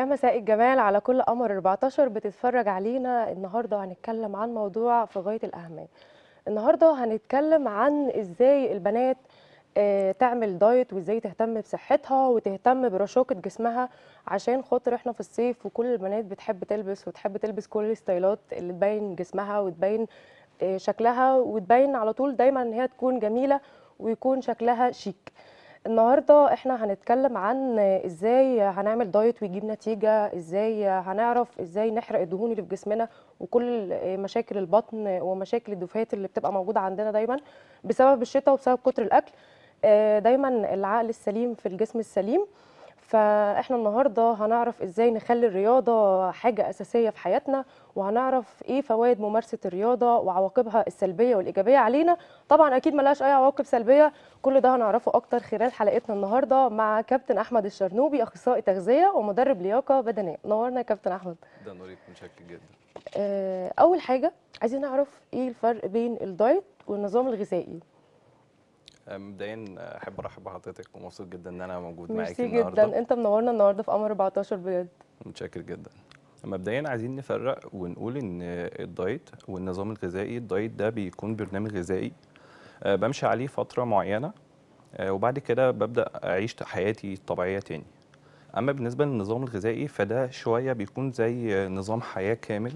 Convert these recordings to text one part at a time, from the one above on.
مساء الجمال على كل قمر 14 بتتفرج علينا النهارده هنتكلم عن موضوع في غاية الأهمية النهارده هنتكلم عن ازاي البنات آه، تعمل دايت وازاي تهتم بصحتها وتهتم برشاقة جسمها عشان خاطر احنا في الصيف وكل البنات بتحب تلبس وتحب تلبس كل الستايلات اللي تبين جسمها وتبين آه، شكلها وتبين على طول دايما ان هي تكون جميلة ويكون شكلها شيك النهارده احنا هنتكلم عن ازاي هنعمل دايت ويجيب نتيجه ازاي هنعرف ازاي نحرق الدهون اللي في جسمنا وكل مشاكل البطن ومشاكل الدفات اللي بتبقى موجوده عندنا دايما بسبب الشتاء وبسبب كتر الاكل آه، دايما العقل السليم في الجسم السليم فاحنا النهارده هنعرف ازاي نخلي الرياضه حاجه اساسيه في حياتنا وهنعرف ايه فوائد ممارسه الرياضه وعواقبها السلبيه والايجابيه علينا طبعا اكيد ملهاش اي عواقب سلبيه كل ده هنعرفه اكتر خلال حلقتنا النهارده مع كابتن احمد الشرنوبي اخصائي تغذيه ومدرب لياقه بدنيه نورنا يا كابتن احمد ده نوريك متشكر جدا آه، اول حاجه عايزين نعرف ايه الفرق بين الدايت والنظام الغذائي آه، مبدئيا آه، احب ارحب بحضرتك ومبسوط جدا ان انا موجود معاكي ميرسي النهارده جدا انت منورنا النهارده في قمر 14 بجد متشكر جدا مبدئيا عايزين نفرق ونقول ان الدايت والنظام الغذائي الدايت ده بيكون برنامج غذائي آه، بمشي عليه فتره معينه آه، وبعد كده ببدا اعيش حياتي الطبيعيه تاني اما بالنسبه للنظام الغذائي فده شويه بيكون زي آه، نظام حياه كامل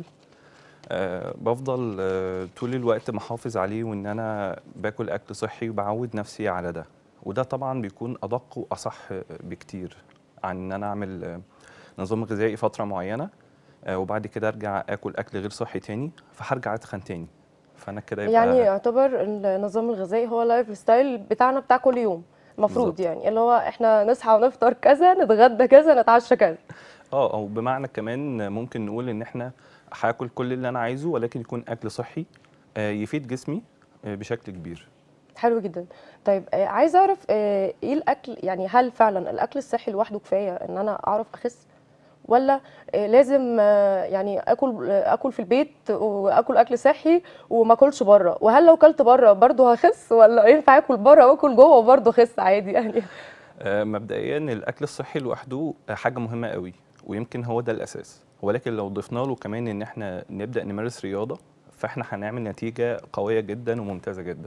آه، بفضل آه، طول الوقت محافظ عليه وان انا باكل اكل صحي وبعود نفسي على ده وده طبعا بيكون ادق واصح بكتير عن ان انا اعمل آه، نظام غذائي فتره معينه آه، وبعد كده ارجع اكل اكل غير صحي تاني فهرجع اتخن تاني فانا كده يبقى يعني يعتبر النظام الغذائي هو اللايف ستايل بتاعنا بتاع كل يوم المفروض بالظبط. يعني اللي هو احنا نصحى ونفطر كذا نتغدى كذا نتعشى كذا اه او بمعنى كمان ممكن نقول ان احنا هاكل كل اللي انا عايزه ولكن يكون اكل صحي آه، يفيد جسمي آه، بشكل كبير حلو جدا طيب آه، عايزه اعرف آه، ايه الاكل يعني هل فعلا الاكل الصحي لوحده كفايه ان انا اعرف اخس ولا آه، لازم آه، يعني اكل آه، اكل في البيت واكل اكل صحي وما اكلش بره وهل لو كلت بره برضه هخس ولا ينفع اكل بره واكل جوه وبرضه اخس عادي يعني آه، مبدئيا الاكل الصحي لوحده حاجه مهمه قوي ويمكن هو ده الاساس ولكن لو ضفنا له كمان ان احنا نبدا نمارس رياضه فاحنا هنعمل نتيجه قويه جدا وممتازه جدا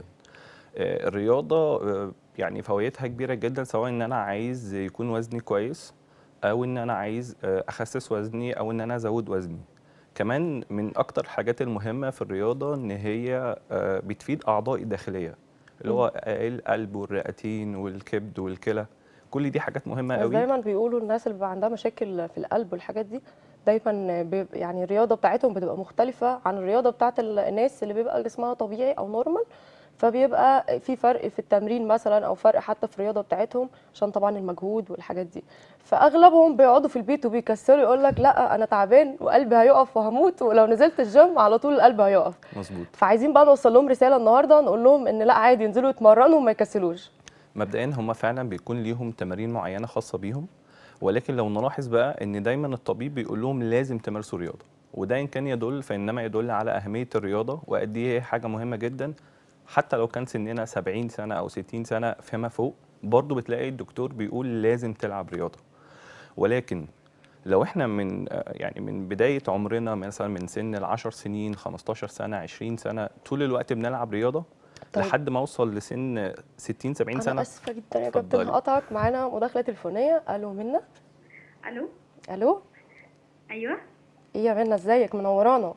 آه، الرياضه آه، يعني فوائدها كبيره جدا سواء ان انا عايز يكون وزني كويس او ان انا عايز آه، اخسس وزني او ان انا ازود وزني كمان من اكتر الحاجات المهمه في الرياضه ان هي آه، بتفيد اعضائي الداخليه اللي هو القلب والرئتين والكبد والكلى كل دي حاجات مهمه بس قوي دايما بيقولوا الناس اللي بيبقى عندها مشاكل في القلب والحاجات دي دايما بيب- يعني الرياضه بتاعتهم بتبقى مختلفه عن الرياضه بتاعت ال- الناس اللي بيبقى جسمها طبيعي او نورمال فبيبقى في فرق في التمرين مثلا او فرق حتى في الرياضه بتاعتهم عشان طبعا المجهود والحاجات دي فاغلبهم بيقعدوا في البيت وبيكسروا يقول لك لا انا تعبان وقلبي هيقف وهموت ولو نزلت الجيم على طول القلب هيقف مظبوط فعايزين بقى نوصل لهم رساله النهارده نقول لهم ان لا عادي ينزلوا يتمرنوا وما يكسلوش مبدئيا هم فعلا بيكون ليهم تمارين معينه خاصه بيهم ولكن لو نلاحظ بقى ان دايما الطبيب بيقول لهم لازم تمارسوا رياضه وده ان كان يدل فانما يدل على اهميه الرياضه وقد ايه هي حاجه مهمه جدا حتى لو كان سننا 70 سنه او 60 سنه فيما فوق برضه بتلاقي الدكتور بيقول لازم تلعب رياضه ولكن لو احنا من آه، يعني من بدايه عمرنا مثلا من سن ال 10 سنين 15 سنه 20 سنه طول الوقت بنلعب رياضه طيب. لحد ما اوصل لسن 60 70 انا سنه اسفه جدا يا كابتن اتفضلي. هقطعك معانا مداخله تليفونيه الو منا الو الو ايوه ايه يا منى ازيك منورانا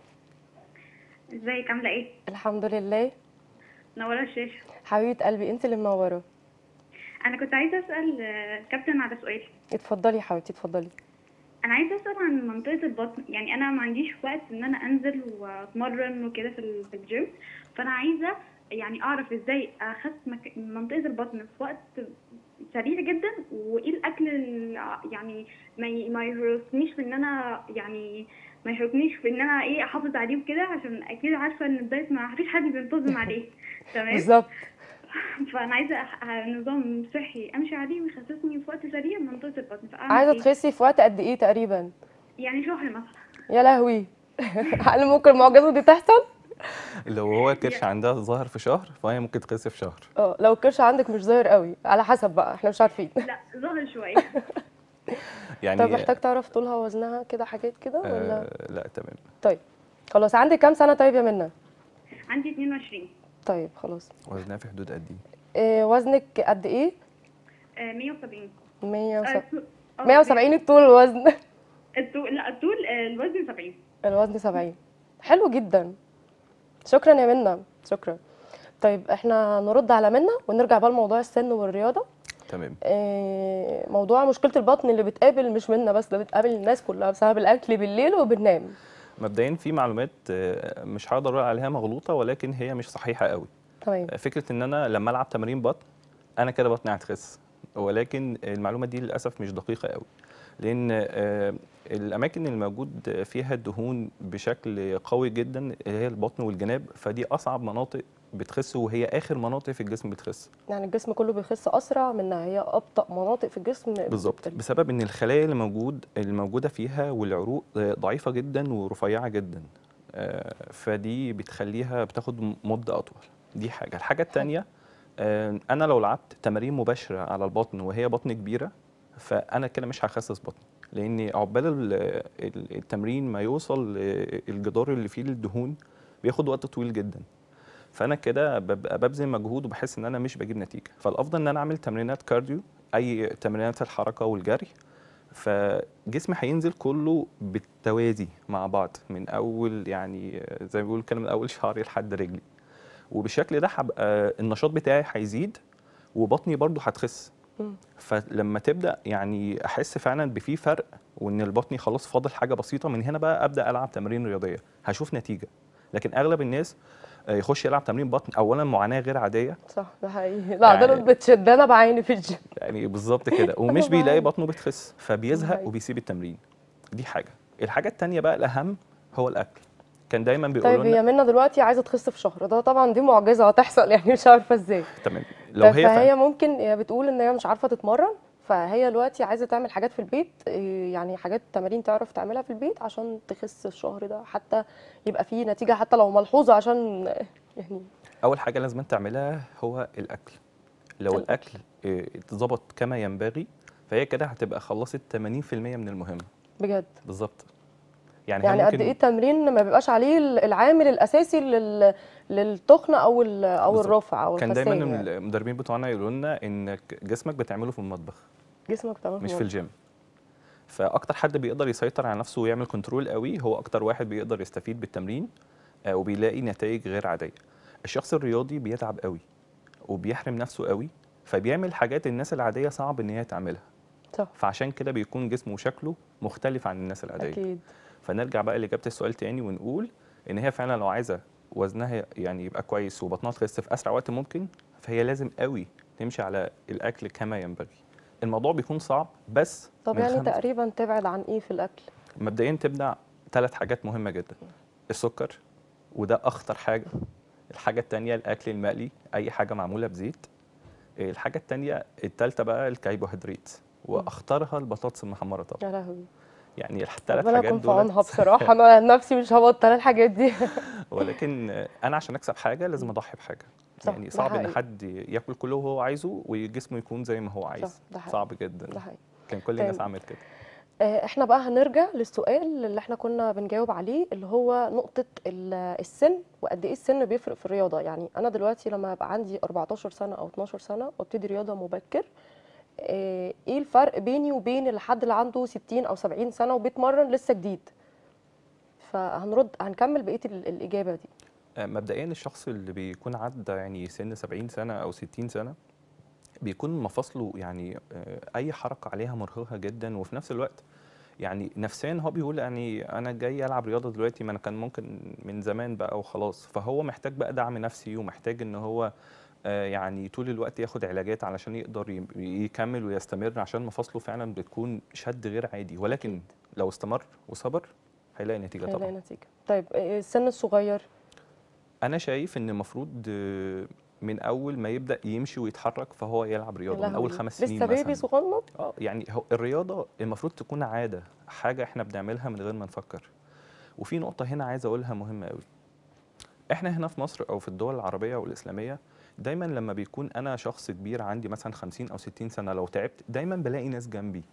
ازيك عامله ايه الحمد لله منوره الشاشه حبيبه قلبي انت اللي منوره انا كنت عايزه اسال آه، كابتن على سؤال اتفضلي يا حبيبتي اتفضلي انا عايزه اسال عن منطقه البطن يعني انا ما عنديش وقت ان انا انزل واتمرن وكده في ال- في الجيم فانا عايزه يعني اعرف ازاي اخس مك... منطقه البطن في وقت سريع جدا وايه الاكل اللي يعني ما ي- ما يهرسنيش في ان انا يعني ما يحركنيش في ان انا ايه احافظ عليه وكده عشان اكيد عارفه ان الدايت ما فيش حد بينتظم عليه تمام بالظبط فانا عايزه أح- نظام صحي امشي عليه ويخسسني في وقت سريع منطقه البطن فاعمل عايزه إيه؟ تخسي في وقت قد ايه تقريبا يعني شهر مثلا يا لهوي هل ممكن المعجزه دي تحصل لو هو كرش عندها ظاهر في شهر فهي ممكن تخس في شهر اه لو الكرش عندك مش ظاهر قوي على حسب بقى احنا مش عارفين لا ظهر شويه يعني طب محتاج تعرف طولها وزنها كده حاجات كده ولا آه لا تمام طيب خلاص عندك كام سنة طيب يا منى عندي 22 طيب خلاص وزنها في حدود قد ايه إيه وزنك قد ايه آه 170 170 آه، الطول- آه، 170 الطول الوزن الطول لا الطول آه، الوزن 70 الوزن 70 حلو جدا شكرا يا منى شكرا طيب احنا نرد على منى ونرجع بقى لموضوع السن والرياضة تمام إيه موضوع مشكلة البطن اللي بتقابل مش منا بس ده بتقابل الناس كلها بسبب الأكل بالليل وبننام مبدئيا في معلومات آه، مش هقدر اقول عليها مغلوطه ولكن هي مش صحيحه قوي تمام فكره ان انا لما العب تمارين بطن انا كده بطني هتخس ولكن المعلومه دي للاسف مش دقيقه قوي لان آه، الاماكن اللي موجود فيها الدهون بشكل قوي جدا اللي هي البطن والجناب فدي اصعب مناطق بتخس وهي اخر مناطق في الجسم بتخس يعني الجسم كله بيخس أسرع منها هي أبطأ مناطق في الجسم بالظبط بتبتل. بسبب ان الخلايا اللي موجود اللي موجوده فيها والعروق آه، ضعيفه جدا ورفيعه جدا آه، فدي بتخليها بتاخد مده اطول دي حاجه الحاجه الثانيه انا لو لعبت تمارين مباشره على البطن وهي بطن كبيره فانا كده مش هخسس بطني لان عقبال ال- ال- التمرين ما يوصل الجدار اللي فيه الدهون بياخد وقت طويل جدا فانا كده ببقى ببذل مجهود وبحس ان انا مش بجيب نتيجه فالافضل ان انا اعمل تمرينات كارديو اي تمرينات الحركه والجري فجسمي هينزل كله بالتوازي مع بعض من اول يعني زي ما بيقولوا كده من اول شعري لحد رجلي وبالشكل ده هبقى النشاط بتاعي هيزيد وبطني برضو هتخس مم. فلما تبدا يعني احس فعلا بفي فرق وان البطني خلاص فاضل حاجه بسيطه من هنا بقى ابدا العب تمارين رياضيه هشوف نتيجه لكن اغلب الناس آه، يخش يلعب تمرين بطن اولا معاناه غير عاديه صح ده حقيقي لا ده يعني- بتشدنا بعيني في الجيم يعني بالظبط كده ومش طبعاً. بيلاقي بطنه بتخس فبيزهق حقيقي. وبيسيب التمرين دي حاجه الحاجه التانية بقى الاهم هو الاكل كان دايما بيقولوا طيب لنا هي منى دلوقتي عايزة تخس في شهر ده طبعا دي معجزة هتحصل يعني مش عارفة ازاي تمام لو هي فهي فعلا ممكن هي بتقول ان هي مش عارفة تتمرن فهي دلوقتي عايزة تعمل حاجات في البيت إيه يعني حاجات تمارين تعرف تعملها في البيت عشان تخس الشهر ده حتى يبقى فيه نتيجة حتى لو ملحوظة عشان يعني اول حاجه لازم تعملها هو الاكل لو الأكل. الاكل آه، اتظبط كما ينبغي فهي كده هتبقى خلصت 80% من المهمه بجد بالظبط يعني, هي يعني قد ممكن- ايه التمرين ما بيبقاش عليه العامل الاساسي لل... للتخن او ال... او بالظبط. الرفع او كان الخسان دايما يعني. المدربين بتوعنا يقولوا لنا ان جسمك بتعمله في المطبخ جسمك تمام مش في الجيم فاكتر حد بيقدر يسيطر على نفسه ويعمل كنترول قوي هو اكتر واحد بيقدر يستفيد بالتمرين آه، وبيلاقي نتائج غير عاديه الشخص الرياضي بيتعب قوي وبيحرم نفسه قوي فبيعمل حاجات الناس العاديه صعب ان هي تعملها صح فعشان كده بيكون جسمه وشكله مختلف عن الناس العاديه اكيد فنرجع بقى لاجابه السؤال تاني ونقول ان هي فعلا لو عايزه وزنها يعني يبقى كويس وبطنها تخس في اسرع وقت ممكن فهي لازم قوي تمشي على الاكل كما ينبغي الموضوع بيكون صعب بس طب من يعني خمس- تقريبا تبعد عن ايه في الاكل مبدئيا تبدا ثلاث حاجات مهمه جدا السكر وده اخطر حاجه الحاجه الثانيه الاكل المقلي اي حاجه معموله بزيت الحاجه الثانيه الثالثه بقى الكربوهيدرات واخطرها البطاطس المحمره طبعا يا لهوي يعني الثلاث ربنا حاجات يكون في دول عونها بصراحه انا عن نفسي مش هبطل الحاجات دي ولكن انا عشان اكسب حاجه لازم اضحي بحاجه صح، يعني ده صعب ان حقيقي. حد ياكل كله وهو عايزه وجسمه يكون زي ما هو عايز ده حقيقي. صعب جدا ده حقيقي كان كل الناس طيب. عملت كده آه، احنا بقى هنرجع للسؤال اللي احنا كنا بنجاوب عليه اللي هو نقطة ال- السن وقد ايه السن بيفرق في الرياضة يعني انا دلوقتي لما يبقى عندي 14 سنة او 12 سنة وابتدي رياضة مبكر آه، ايه الفرق بيني وبين الحد اللي عنده 60 او 70 سنة وبيتمرن لسه جديد فهنرد هنكمل بقية ال- الإجابة دي آه، مبدئيا الشخص اللي بيكون عدى يعني سن 70 سنه او 60 سنه بيكون مفاصله يعني آه، اي حركه عليها مرهقه جدا وفي نفس الوقت يعني نفسيا هو بيقول يعني انا جاي العب رياضه دلوقتي ما انا كان ممكن من زمان بقى وخلاص فهو محتاج بقى دعم نفسي ومحتاج ان هو آه، يعني طول الوقت ياخد علاجات علشان يقدر ي- يكمل ويستمر عشان مفاصله فعلا بتكون شد غير عادي ولكن لو استمر وصبر هيلاقي نتيجه هيلاقي طبعا نتيجة طيب آه، السن الصغير انا شايف ان المفروض آه، من اول ما يبدا يمشي ويتحرك فهو يلعب يا رياضه من اول لهوي، خمس سنين لسه بيبي مثلا صغنن اه يعني هو الرياضه المفروض تكون عاده حاجه احنا بنعملها من غير ما نفكر وفي نقطه هنا عايز اقولها مهمه قوي احنا هنا في مصر او في الدول العربيه والاسلاميه دايما لما بيكون انا شخص كبير عندي مثلا 50 او 60 سنه لو تعبت دايما بلاقي ناس جنبي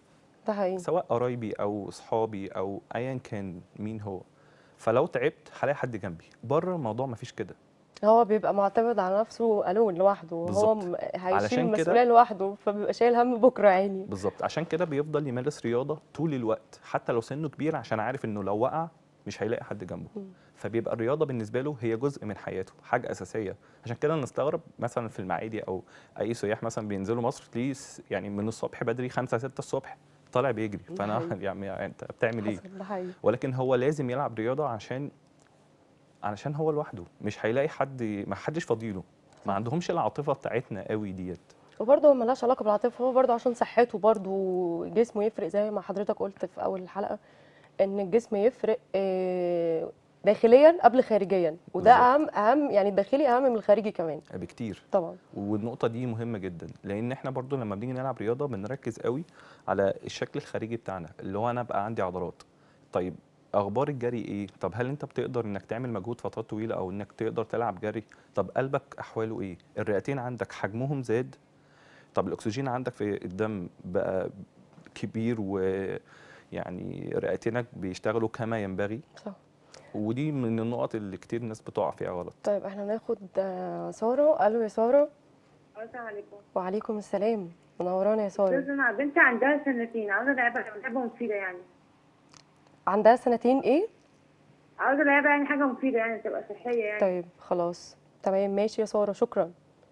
ده حقيقي سواء قرايبي او اصحابي او ايا كان مين هو فلو تعبت هلاقي حد جنبي بره الموضوع مفيش كده هو بيبقى معتمد على نفسه الون لوحده هو بالظبط. م- هيشيل علشان كده- المسؤوليه لوحده فبيبقى شايل هم بكره عيني بالظبط عشان كده بيفضل يمارس رياضه طول الوقت حتى لو سنه كبير عشان عارف انه لو وقع مش هيلاقي حد جنبه مم. فبيبقى الرياضه بالنسبه له هي جزء من حياته حاجه اساسيه عشان كده نستغرب مثلا في المعادي او اي سياح مثلا بينزلوا مصر تلاقيه س- يعني من الصبح بدري 5 6 الصبح طالع بيجري ده فانا حقيقي. يعني انت بتعمل ايه حصل ده حقيقي ولكن هو لازم يلعب رياضه عشان علشان هو لوحده مش هيلاقي حد ما حدش فاضيله ما عندهمش العاطفه بتاعتنا قوي ديت وبرضه ملهاش علاقه بالعاطفه هو برضه عشان صحته برضه جسمه يفرق زي ما حضرتك قلت في اول الحلقه ان الجسم يفرق آه، داخليا قبل خارجيا وده بالظبط. اهم اهم يعني الداخلي اهم من الخارجي كمان بكتير طبعا والنقطة دي مهمة جدا لأن احنا برضو لما بنيجي نلعب رياضة بنركز قوي على الشكل الخارجي بتاعنا اللي هو أنا أبقى عندي عضلات طيب أخبار الجري إيه؟ طب هل أنت بتقدر إنك تعمل مجهود فترات طويلة أو إنك تقدر تلعب جري؟ طب قلبك أحواله إيه؟ الرئتين عندك حجمهم زاد؟ طب الأكسجين عندك في الدم بقى كبير ويعني رئتينك بيشتغلوا كما ينبغي صح ودي من النقط اللي كتير ناس بتقع فيها غلط طيب احنا ناخد آه، ساره الو يا ساره السلام عليكم وعليكم السلام منورانا يا ساره استاذ انا بنتي عندها سنتين عاوزه لعبه لعبه مفيده يعني عندها سنتين ايه عاوزه لعبه يعني حاجه مفيده يعني تبقى صحيه يعني طيب خلاص تمام ماشي يا ساره شكرا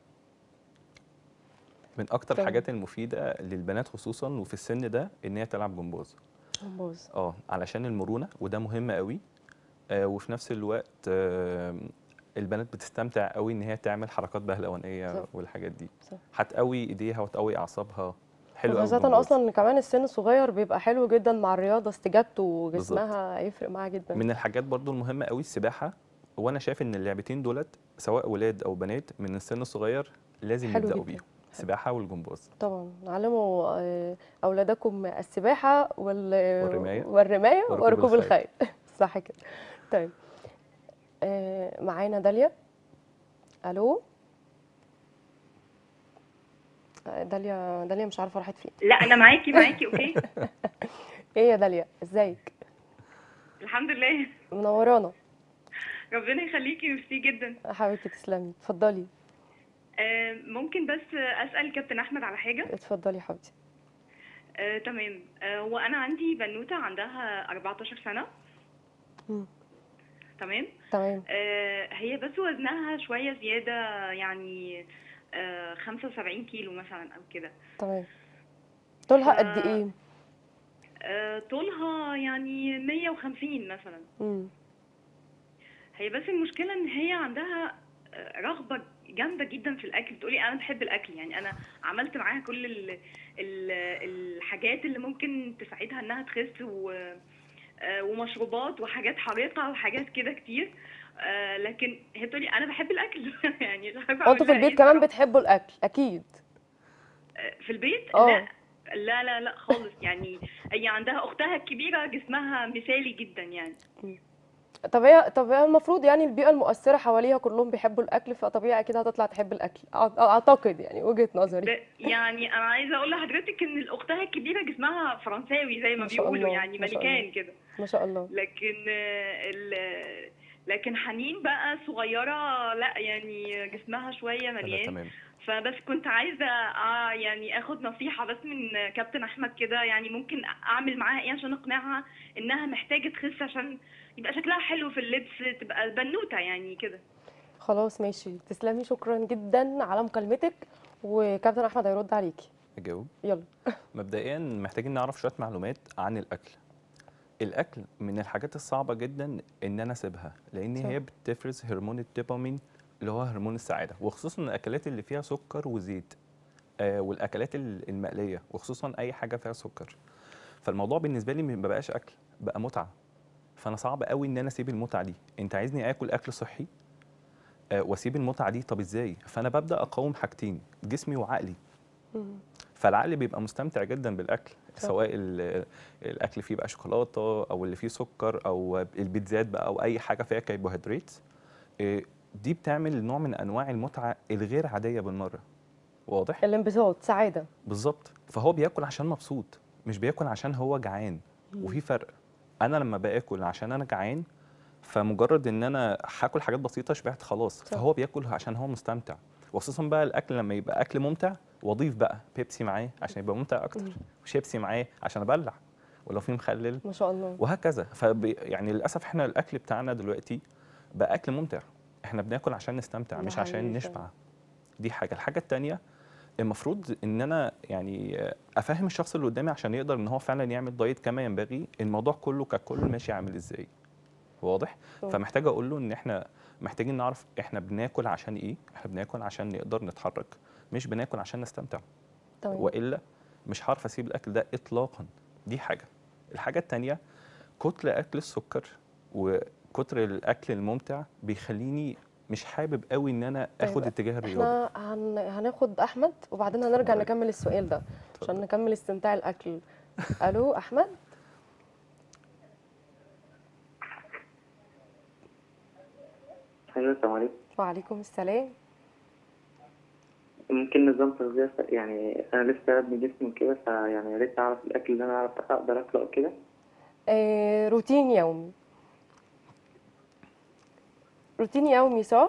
من أكتر تمام. الحاجات المفيدة للبنات خصوصا وفي السن ده إن هي تلعب جمباز جمباز اه علشان المرونه وده مهم قوي آه وفي نفس الوقت آه البنات بتستمتع قوي ان هي تعمل حركات بهلوانيه صح. والحاجات دي صح. هتقوي ايديها وتقوي اعصابها حلو قوي خاصة الجمباز. اصلا ان كمان السن الصغير بيبقى حلو جدا مع الرياضة استجابته وجسمها هيفرق معاها جدا من الحاجات برضو المهمه قوي السباحه وانا شايف ان اللعبتين دولت سواء ولاد او بنات من السن الصغير لازم حلو يبداوا جدا. بيهم السباحه والجمباز طبعا علموا آه، اولادكم السباحة وال... والرماية. والرماية وركوب وركوب الخيل. الخيل صح كده طيب آه، معانا داليا الو آه، داليا داليا مش عارفة راحت فين لا انا معاكي معاكي اوكي ايه يا داليا ازيك الحمد لله منورانا ربنا يخليكي ميرسي جدا حبيبتي تسلمي اتفضلي آه، ممكن بس اسال كابتن احمد على حاجه اتفضلي يا حبيبتي آه، تمام آه، هو انا عندي بنوته عندها 14 سنه مم. تمام تمام آه، هي بس وزنها شويه زياده يعني آه، 75 كيلو مثلا او كده تمام طولها ف- قد ايه آه، طولها يعني 150 مثلا مم. هي بس المشكلة إن هي عندها آه، رغبة جامدة جدا في الأكل بتقولي أنا بحب الأكل يعني أنا عملت معاها كل ال ال الحاجات اللي ممكن تساعدها إنها تخس و آه، ومشروبات وحاجات حارقة وحاجات كده كتير آه، لكن هي بتقولي أنا بحب الأكل يعني مش عارفة هو انتوا في أقول لها البيت إيه كمان بصراحة. بتحبوا الاكل اكيد آه، في البيت اه. لا لا لا لا خالص يعني هي عندها أختها الكبيرة جسمها مثالي جدا يعني طب هي طب هي المفروض يعني البيئه المؤثره حواليها كلهم بيحبوا الاكل فطبيعي اكيد هتطلع تحب الاكل أع- اعتقد يعني وجهه نظري ب- يعني انا عايزه اقول لحضرتك ان اختها الكبيره جسمها فرنساوي زي ما ما شاء بيقولوا الله، يعني ما شاء ملكان الله. كده ما شاء الله لكن آه، ال لكن حنين بقى صغيره لا يعني جسمها شويه لا مليان تمام فبس كنت عايزه آه، يعني اخد نصيحه بس من كابتن احمد كده يعني ممكن اعمل معاها ايه عشان اقنعها انها محتاجه تخس عشان يبقى شكلها حلو في اللبس تبقى بنوته يعني كده خلاص ماشي تسلمي شكرا جدا على مكالمتك وكابتن احمد هيرد عليكي اجاوب يلا مبدئيا محتاجين نعرف شويه معلومات عن الاكل الاكل من الحاجات الصعبه جدا ان انا اسيبها لان صح. هي بتفرز هرمون الدوبامين اللي هو هرمون السعاده وخصوصا الاكلات اللي فيها سكر وزيت آه والاكلات ال- المقليه وخصوصا اي حاجه فيها سكر فالموضوع بالنسبه لي ما بقاش اكل بقى متعه فانا صعب قوي ان انا اسيب المتعه دي انت عايزني اكل اكل صحي آه واسيب المتعه دي طب ازاي فانا ببدا اقاوم حاجتين جسمي وعقلي مم. فالعقل بيبقى مستمتع جدا بالاكل صح. سواء ال- الاكل فيه بقى شوكولاته او اللي فيه سكر او البيتزات بقى او اي حاجه فيها كربوهيدرات إيه، دي بتعمل نوع من انواع المتعه الغير عاديه بالمره واضح الانبساط سعاده بالظبط فهو بياكل عشان مبسوط مش بياكل عشان هو جعان وفي فرق انا لما باكل عشان انا جعان فمجرد ان انا هاكل حاجات بسيطه شبعت خلاص صح. فهو بياكل عشان هو مستمتع وخصوصا بقى الاكل لما يبقى اكل ممتع واضيف بقى بيبسي معاه عشان يبقى ممتع اكتر وشيبسي معاه عشان ابلع ولو في مخلل ما شاء الله وهكذا فب يعني للاسف احنا الاكل بتاعنا دلوقتي بقى اكل ممتع احنا بناكل عشان نستمتع ده مش حقيقي عشان فعلا. نشبع دي حاجه الحاجه التانية المفروض ان انا يعني افهم الشخص اللي قدامي عشان يقدر ان هو فعلا يعمل دايت كما ينبغي الموضوع كله ككل ماشي عامل ازاي واضح أوه. فمحتاج اقول له ان احنا محتاجين نعرف احنا بناكل عشان ايه احنا بناكل عشان نقدر نتحرك مش بناكل عشان نستمتع تمام والا مش هعرف اسيب الاكل ده اطلاقا دي حاجه الحاجه التانية كتر اكل السكر وكتر الاكل الممتع بيخليني مش حابب قوي ان انا طيب، اخد اتجاه الرياضه احنا هن... هناخد احمد وبعدين هنرجع اتفضلي. نكمل السؤال ده عشان اتفضل. نكمل استمتاع الاكل الو احمد ايوه السلام عليكم وعليكم السلام ممكن نظام تغذية يعني انا لسه ابني جسمي كده فيعني يا ريت اعرف الاكل اللي انا اعرف اقدر اكله او كده آه روتين يومي روتين يومي صح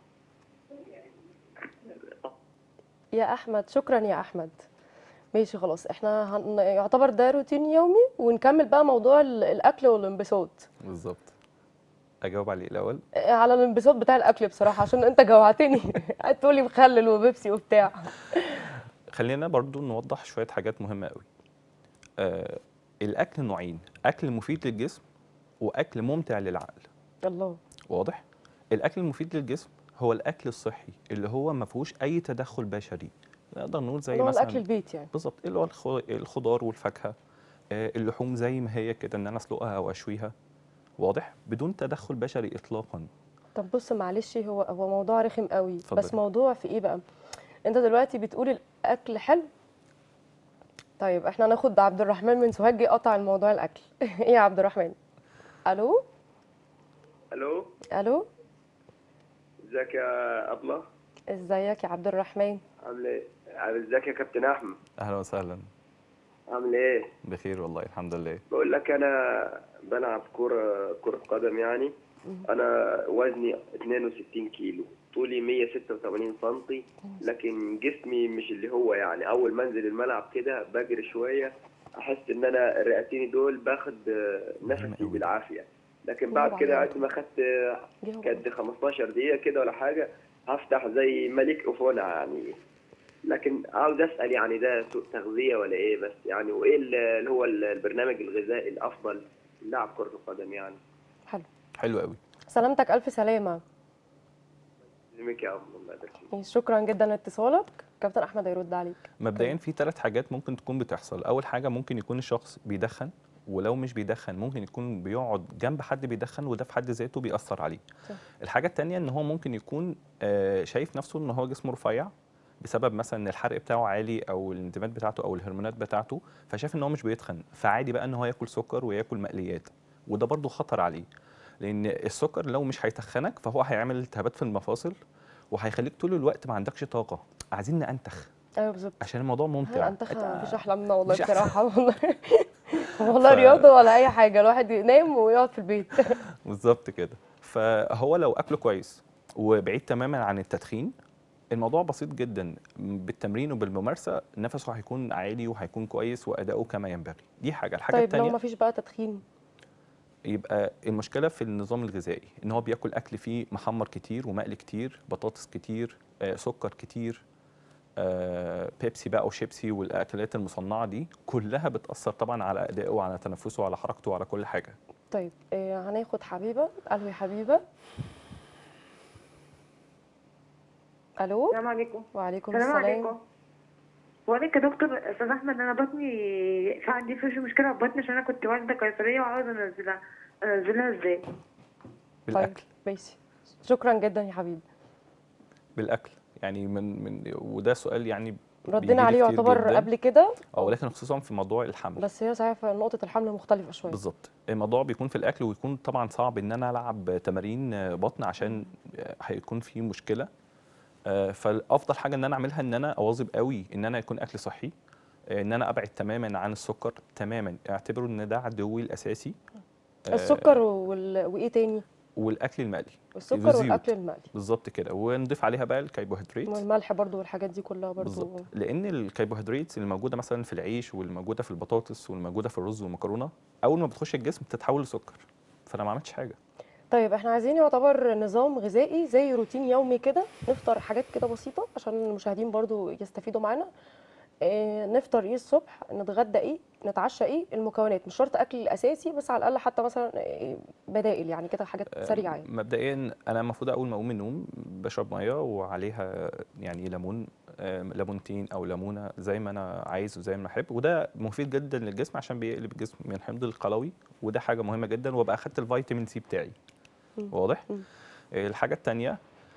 يا احمد شكرا يا احمد ماشي خلاص احنا هن... يعتبر ده روتين يومي ونكمل بقى موضوع ال- الاكل والانبساط بالظبط اجاوب عليه الاول آه، على الانبساط بتاع الاكل بصراحه عشان انت جوعتني قاعد تقولي مخلل وبيبسي وبتاع خلينا برضو نوضح شويه حاجات مهمه قوي آه الاكل نوعين اكل مفيد للجسم واكل ممتع للعقل الله واضح الاكل المفيد للجسم هو الاكل الصحي اللي هو ما فيهوش اي تدخل بشري نقدر نقول زي اللي هو مثلا الاكل البيت يعني بالظبط اللي هو الخ- الخضار والفاكهه آه، اللحوم زي ما هي كده ان انا اسلقها او اشويها واضح بدون تدخل بشري اطلاقا طب بص معلش هو هو موضوع رخم قوي بس اتفضلي. موضوع في ايه بقى انت دلوقتي بتقول الاكل حلو طيب احنا ناخد عبد الرحمن من سوهاج جه قطع الموضوع الاكل ايه يا عبد الرحمن الو الو الو ازيك يا ابله ازيك يا عبد الرحمن عامل ايه عامل ازيك يا كابتن احمد اهلا وسهلا عامل ايه بخير والله الحمد لله بقول لك انا بلعب كرة كرة قدم يعني انا وزني 62 كيلو طولي 186 سنتي لكن جسمي مش اللي هو يعني اول ما انزل الملعب كده بجري شويه احس ان انا الرئتين دول باخد آه، نفسي أوي. بالعافيه لكن برافو بعد كده عليك. قد ما خدت آه، جاوب. كانت 15 دقيقة كده ولا حاجة هفتح زي ملك أفونة يعني لكن عاوز أسأل يعني ده سوء تغذية ولا إيه بس يعني وإيه اللي هو البرنامج الغذائي الأفضل للاعب كرة القدم يعني حلو حلو قوي سلامتك الف سلامه يسلمك يا أم الله يبارك فيك. شكرا جدا لاتصالك كابتن احمد هيرد عليك مبدئيا في ثلاث حاجات ممكن تكون بتحصل اول حاجه ممكن يكون الشخص بيدخن ولو مش بيدخن ممكن يكون بيقعد جنب حد بيدخن وده في حد ذاته بيأثر عليه صح. الحاجه التانية ان هو ممكن يكون آه، شايف نفسه ان هو جسمه رفيع بسبب مثلا ان الحرق بتاعه عالي او الانزيمات بتاعته او الهرمونات بتاعته فشايف ان هو مش بيتخن فعادي بقى ان هو ياكل سكر وياكل مقليات وده برضو خطر عليه لان السكر لو مش هيتخنك فهو هيعمل التهابات في المفاصل وهيخليك طول الوقت ما عندكش طاقه عايزين ننتخ ايوه بالظبط عشان الموضوع ممتع هننتخب مفيش احلى منها والله مش أحسن. بصراحه والله والله ف- رياضه ولا اي حاجه الواحد ينام ويقعد في البيت بالظبط كده فهو لو اكله كويس وبعيد تماما عن التدخين الموضوع بسيط جدا بالتمرين وبالممارسه نفسه هيكون عالي وهيكون كويس واداؤه كما ينبغي دي حاجه الحاجه طيب لو الثانيه مفيش بقى تدخين يبقى المشكله في النظام الغذائي ان هو بياكل اكل فيه محمر كتير ومقلي كتير بطاطس كتير آه، سكر كتير آه، بيبسي بقى وشيبسي والاكلات المصنعه دي كلها بتاثر طبعا على ادائه وعلى تنفسه وعلى حركته وعلى كل حاجه طيب آه هناخد حبيبه الو يا حبيبه الو السلام عليكم وعليكم السلام السلام عليكم بقولك يا دكتور استاذ احمد انا بطني في عندي فيش مشكله في بطني عشان انا كنت والده قيصريه وعاوزه انزلها انزلها ازاي بالاكل ماشي شكرا جدا يا حبيبي بالاكل يعني من من وده سؤال يعني ردينا بيجيلي عليه كتير يعتبر جداً. قبل كده اه ولكن خصوصا في موضوع الحمل بس هي صحيح في نقطه الحمل مختلفه شويه بالظبط الموضوع بيكون في الاكل ويكون طبعا صعب ان انا العب تمارين بطن عشان هيكون في مشكله آه، فالافضل حاجه ان انا اعملها ان انا اواظب قوي ان انا يكون اكل صحي آه، ان انا ابعد تماما عن السكر تماما اعتبره ان ده عدوي الاساسي آه، السكر وال... وايه تاني والاكل المقلي السكر والزيوت. والاكل المقلي بالظبط كده ونضيف عليها بقى الكربوهيدرات والملح برضو والحاجات دي كلها برضو بالظبط لان الكربوهيدرات اللي موجوده مثلا في العيش واللي موجوده في البطاطس واللي موجوده في الرز والمكرونه اول ما بتخش الجسم بتتحول لسكر فانا ما عملتش حاجه طيب احنا عايزين يعتبر نظام غذائي زي روتين يومي كده نفطر حاجات كده بسيطة عشان المشاهدين برضو يستفيدوا معانا اه نفطر ايه الصبح نتغدى ايه نتعشى ايه المكونات مش شرط اكل الاساسي بس على الاقل حتى مثلا إيه بدائل يعني كده حاجات سريعة يعني مبدئيا انا المفروض اول ما اقوم من النوم بشرب ميه وعليها يعني ليمون آه، ليمونتين او ليمونه زي ما انا عايز وزي ما احب وده مفيد جدا للجسم عشان بيقلب الجسم من الحمض القلوي وده حاجه مهمه جدا وابقى اخدت الفيتامين سي بتاعي مم. واضح مم. آه، الحاجه الثانيه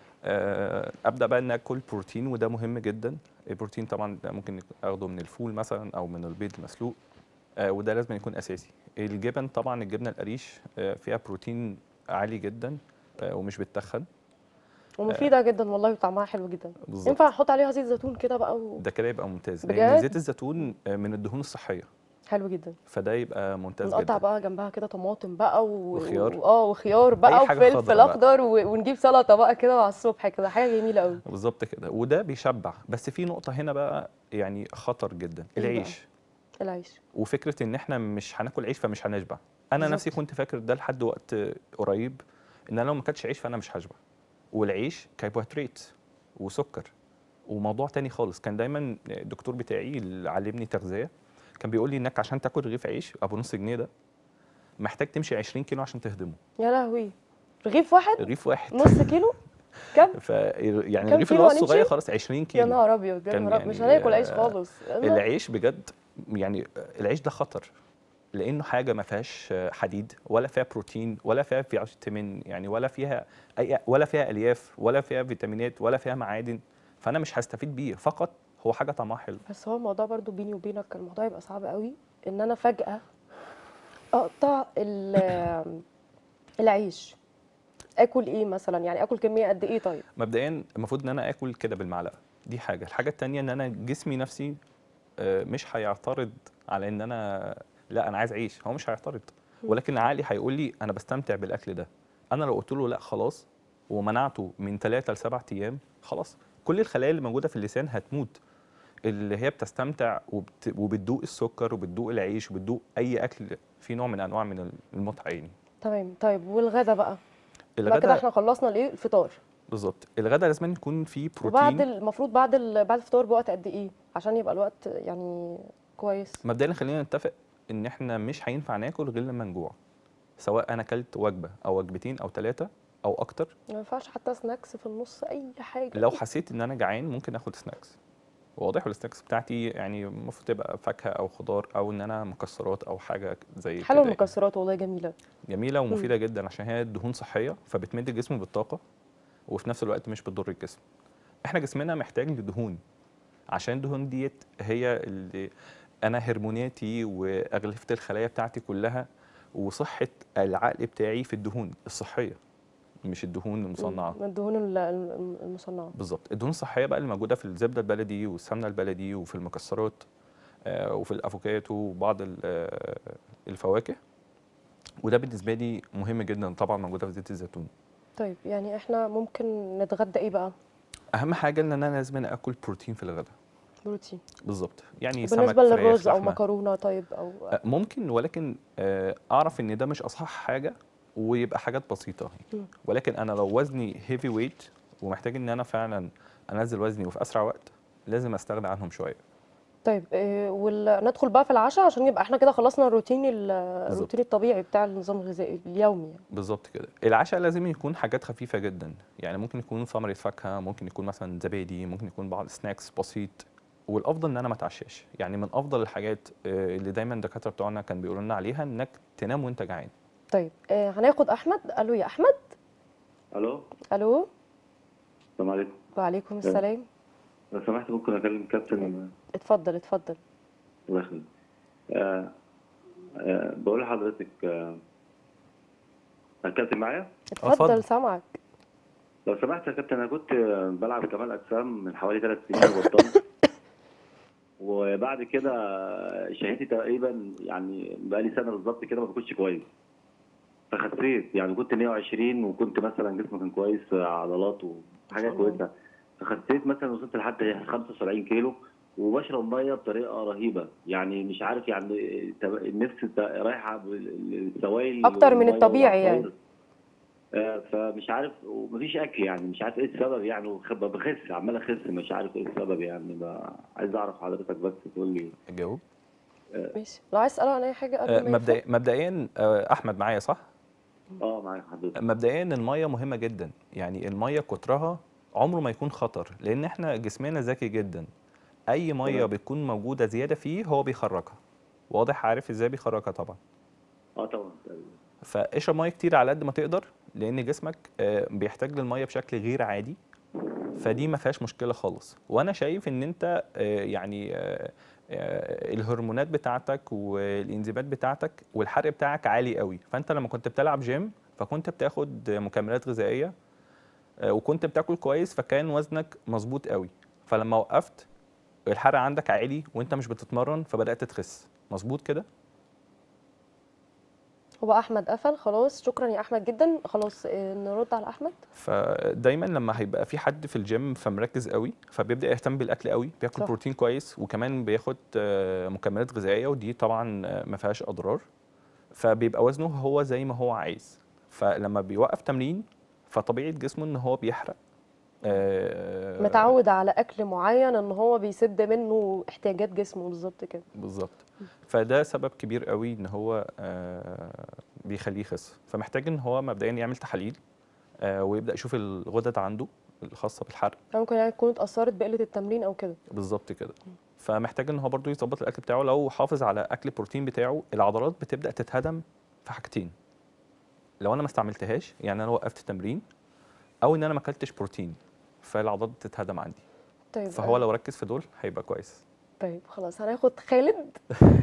ابدا بقى ان اكل بروتين وده مهم جدا البروتين طبعا ده ممكن اخده من الفول مثلا او من البيض المسلوق آه، وده لازم يكون اساسي الجبن طبعا الجبنه القريش آه، فيها بروتين عالي جدا آه، ومش بتتخن ومفيدة جدا والله وطعمها حلو جدا بالظبط ينفع نحط عليها زيت زيتون كده بقى و... ده كده يبقى ممتاز بجد؟ لان زيت الزيتون آه، من الدهون الصحيه حلو جدا فده يبقى ممتاز ونقطع جدا بقى جنبها كده طماطم بقى و... وخيار. و... اه وخيار بقى أي حاجة وفلفل خضرا بقى. اخضر و... ونجيب سلطة بقى كده على الصبح كده حاجة جميلة قوي بالظبط كده وده بيشبع بس في نقطه هنا بقى يعني خطر جدا إيه بقى؟ العيش العيش وفكره ان احنا مش هناكل عيش فمش هنشبع انا نفسي بالظبط. كنت فاكر ده لحد وقت قريب ان انا لو ما اكلتش عيش فانا مش هشبع والعيش كربوهيدرات وسكر وموضوع تاني خالص كان دايما الدكتور بتاعي اللي علمني تغذيه كان بيقول لي انك عشان تاكل رغيف عيش ابو نص جنيه ده محتاج تمشي 20 كيلو عشان تهضمه يا لهوي رغيف واحد رغيف واحد نص كيلو كم ف يعني كام الرغيف كيلو اللي هو هنمشي؟ الصغير خلاص 20 يا كيلو نهار ابيض يا كان نهار أبيض. مش يعني، هناكل عيش آه، خالص العيش بجد يعني العيش ده خطر لانه حاجه ما فيهاش حديد ولا فيها بروتين ولا فيها فيتامين يعني ولا فيها اي ولا فيها الياف ولا فيها فيتامينات ولا فيها معادن فانا مش هستفيد بيه فقط هو حاجه طعمها حلو بس هو الموضوع برضو بيني وبينك الموضوع يبقى صعب قوي ان انا فجأة اقطع ال- العيش اكل ايه مثلا يعني اكل كمية قد ايه طيب مبدئيا المفروض ان انا اكل كده بالمعلقه دي حاجه الحاجه التانية ان انا جسمي نفسي آه، مش هيعترض على ان انا لا انا عايز اعيش هو مش هيعترض ولكن عقلي هيقول لي انا بستمتع بالاكل ده انا لو قلت له لا خلاص ومنعته من 3 ل 7 ايام خلاص كل الخلايا اللي موجوده في اللسان هتموت اللي هي بتستمتع وبت... وبتدوق السكر وبتدوق العيش وبتدوق اي اكل فيه نوع من انواع من المتعه يعني تمام طيب والغدا بقى بقى كده الغداء احنا خلصنا الايه الفطار بالظبط الغداء لازم يكون فيه وبعد بروتين ال- المفروض بعد ال... بعد الفطار بوقت قد ايه عشان يبقى الوقت يعني كويس مبدئيا خلينا نتفق ان احنا مش هينفع ناكل غير لما نجوع سواء انا اكلت وجبه او وجبتين او ثلاثه او اكتر ما ينفعش حتى سناكس في النص اي حاجة لو حسيت ان انا جعان ممكن اخد سناكس واضح والسناكس بتاعتي يعني المفروض تبقى فاكهه او خضار او ان انا مكسرات او حاجه زي حلو كده يعني. المكسرات والله جميلة جميله ومفيده جدا عشان هي دهون صحيه فبتمد الجسم بالطاقه وفي نفس الوقت مش بتضر الجسم احنا جسمنا محتاج لدهون عشان الدهون ديت هي اللي انا هرموناتي واغلفه الخلايا بتاعتي كلها وصحه العقل بتاعي في الدهون الصحيه مش الدهون المصنعه من الدهون ال- ال- المصنعة بالظبط الدهون الصحيه بقى اللي موجوده في الزبده البلدي والسمنه البلدي وفي المكسرات آه، وفي الافوكاتو وبعض ال- آه، الفواكه وده بالنسبه لي مهم جدا طبعا موجوده في زيت الزيتون طيب يعني احنا ممكن نتغدى ايه بقى اهم حاجه ان انا لازم اكل بروتين في الغداء بروتين بالظبط يعني سمك بالنسبة فراخ للرز او لحمة. مكرونة طيب او آه، ممكن ولكن آه، اعرف ان ده مش اصح حاجه ويبقى حاجات بسيطه مم. ولكن انا لو وزني هيفي ويت ومحتاج ان انا فعلا انزل وزني وفي اسرع وقت لازم استغنى عنهم شويه طيب إيه وندخل بقى في العشاء عشان يبقى احنا كده خلصنا الروتين ال- بالظبط. الروتين الطبيعي بتاع النظام الغذائي اليومي يعني. بالظبط كده العشاء لازم يكون حاجات خفيفه جدا يعني ممكن يكون ثمره فاكهه ممكن يكون مثلا زبادي ممكن يكون بعض سناكس بسيط والافضل ان انا ما اتعشاش يعني من افضل الحاجات آه، اللي دايما الدكاتره بتوعنا كان بيقولوا لنا عليها انك تنام وانت جعان طيب إيه هناخد احمد الو يا احمد الو الو السلام عليكم وعليكم السلام لو سمحت ممكن اكلم كابتن اتفضل اتفضل الله يخليك آه آه بقول لحضرتك آه الكابتن معايا اتفضل اتفضل. سامعك لو سمحت يا كابتن انا كنت آه، بلعب كمال اجسام من حوالي ثلاث سنين وبطلت وبعد كده شهيتي تقريبا يعني بقالي سنه بالظبط كده ما باكلش كويس فخسيت يعني كنت 120 وكنت مثلا جسمي كان كويس عضلات وحاجه شاء الله. كويسه فخسيت مثلا وصلت لحد 75 كيلو وبشرب ميه بطريقه رهيبه يعني مش عارف يعني تب- النفس تا- رايحه بالسوائل أكتر من والمية الطبيعي يعني. والعصاير. آه، فمش عارف ومفيش اكل يعني مش عارف ايه السبب يعني وخ- بخس عمال اخس مش عارف ايه السبب يعني ب- عايز اعرف حضرتك بس تقول لي اجاوب ماشي لو عايز تساله عن اي حاجه قبل آه، ما مبدئيا يفهم مبدئيا آه، احمد معايا صح اه معاك حضرتك مبدئيا الميه مهمه جدا يعني الميه كترها عمره ما يكون خطر لان احنا جسمنا ذكي جدا اي ميه تمام. بتكون موجوده زياده فيه هو بيخرجها واضح عارف ازاي بيخرجها طبعا اه طبعا فاشرب ميه كتير على قد ما تقدر لان جسمك آه، بيحتاج للميه بشكل غير عادي فدي ما فيهاش مشكله خالص وانا شايف ان انت آه، يعني آه، آه، الهرمونات بتاعتك والانزيمات بتاعتك والحرق بتاعك عالي قوي فانت لما كنت بتلعب جيم فكنت بتاخد مكملات غذائيه آه، وكنت بتاكل كويس فكان وزنك مظبوط قوي فلما وقفت الحرق عندك عالي وانت مش بتتمرن فبدات تخس مظبوط كده هو احمد قفل خلاص شكرا يا احمد جدا خلاص آه، نرد على احمد فدايما لما هيبقى في حد في الجيم فمركز قوي فبيبدا يهتم بالاكل قوي بياكل صح. بروتين كويس وكمان بياخد آه، مكملات غذائيه ودي طبعا آه، ما فيهاش اضرار فبيبقى وزنه هو زي ما هو عايز فلما بيوقف تمرين فطبيعه جسمه ان هو بيحرق آه، متعود على اكل معين ان هو بيسد منه احتياجات جسمه بالظبط كده بالظبط فده سبب كبير قوي ان هو آه، بيخليه يخس فمحتاج ان هو مبدئيا يعمل تحاليل آه، ويبدا يشوف الغدد عنده الخاصه بالحرق ممكن يعني تكون اتاثرت بقله التمرين او كده بالظبط كده فمحتاج ان هو برضو يظبط الاكل بتاعه لو حافظ على اكل البروتين بتاعه العضلات بتبدا تتهدم في حاجتين لو انا ما استعملتهاش يعني انا وقفت تمرين او ان انا ما اكلتش بروتين فالعضلات بتتهدم عندي طيب فهو آه، لو ركز في دول هيبقى كويس طيب خلاص هناخد خالد